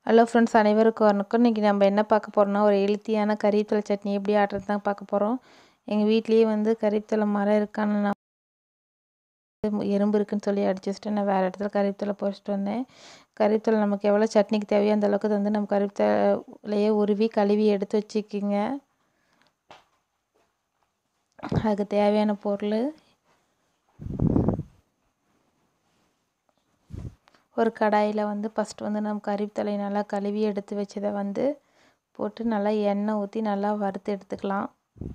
hello friends அனைவருக்கும் வணக்கம் இன்றைக்கி நம்ம என்ன பார்க்க போகிறோம்னா ஒரு ஹெல்த்தியான கறிவேப்பிலை சட்னி எப்படி ஆட்டுறது தான் பார்க்க போகிறோம் எங்கள் வீட்லேயே வந்து கறிவேப்பிலை மரம் இருக்கான்னு நான் எறும்பு இருக்குன்னு சொல்லி அடிச்சு வச்சுட்டு நான் வேறு இடத்துல கறிவேப்பிலை பறிச்சிட்டு வந்தேன் கறிவேப்பிலை நமக்கு எவ்வளோ சட்னிக்கு தேவையோ அந்த அளவுக்கு வந்து நம்ம கறிவேப்பிலையே உருவி கழுவி எடுத்து வச்சுக்கிங்க அதுக்கு தேவையான பொருள் ஒரு கடாயில் வந்து ஃபஸ்ட்டு வந்து நம்ம கறிவேப்பிலையை நல்லா கழுவி எடுத்து வச்சதை வந்து போட்டு நல்லா எண்ணெய் ஊற்றி நல்லா வறுத்து எடுத்துக்கலாம்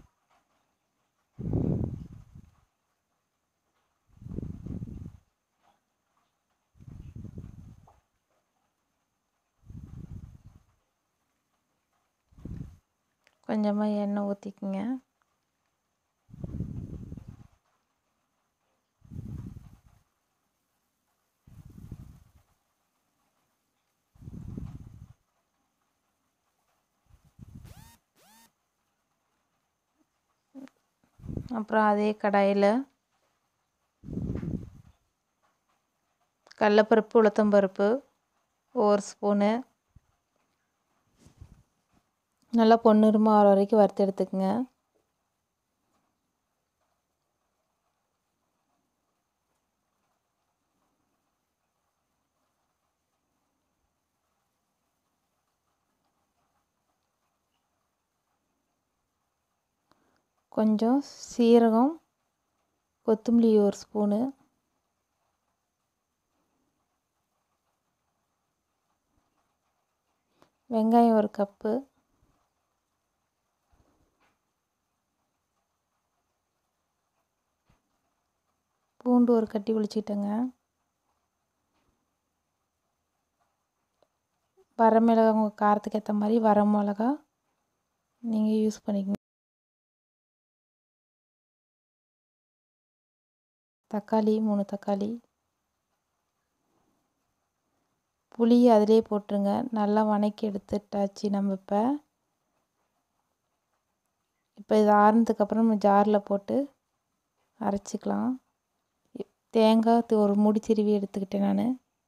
கொஞ்சமாக எண்ணெய் ஊற்றிக்குங்க அப்புறம் அதே கடாயில் கடலப்பருப்பு உளுத்தம்பருப்பு ஒரு ஸ்பூனு நல்லா பொன்னிறமாக ஆகிற வரைக்கும் வறுத்து எடுத்துக்கங்க கொஞ்சம் சீரகம் கொத்தமல்லி ஒரு ஸ்பூனு வெங்காயம் ஒரு கப்பு பூண்டு ஒரு கட்டி ஒழிச்சிக்கிட்டேங்க வரமிளகா உங்கள் காரத்துக்கு ஏற்ற மாதிரி வர மிளகா நீங்கள் யூஸ் பண்ணிக்கங்க தக்காளி மூணு தக்காளி புளி அதிலே போட்டுருங்க நல்லா வணக்கி எடுத்துட்டாச்சு நம்ம இப்போ இப்போ இது ஆறுனதுக்கப்புறம் நம்ம ஜாரில் போட்டு அரைச்சிக்கலாம் தேங்காய் ஒரு முடி திருவி எடுத்துக்கிட்டேன் நான்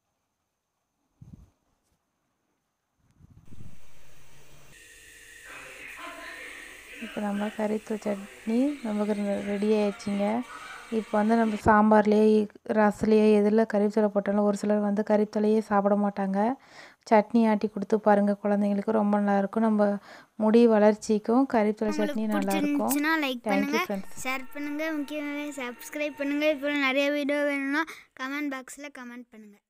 இப்போ நம்ம கறித்தூள் சட்னி நமக்கு ரெடி ஆயிடுச்சிங்க இப்போ வந்து நம்ம சாம்பார்லேயே ரசத்துலேயே எதில் கறிவேப்பிலை போட்டாலும் ஒரு சிலர் வந்து கறிவேப்பிலையே சாப்பிட மாட்டாங்க சட்னி ஆட்டி கொடுத்து பாருங்கள் குழந்தைங்களுக்கு ரொம்ப நல்லாயிருக்கும் நம்ம முடி வளர்ச்சிக்கும் கறிவேப்பிலை சட்னி நல்லாயிருக்கும் லைக் தேங்க்யூ பண்ணுங்க ஃப்ரெண்ட்ஸ் ஷேர் பண்ணுங்க முக்கியமாக சப்ஸ்கிரைப் பண்ணுங்க இப்போ நிறைய வீடியோ வேணும்னா கமெண்ட் பாக்ஸில் கமெண்ட் பண்ணுங்க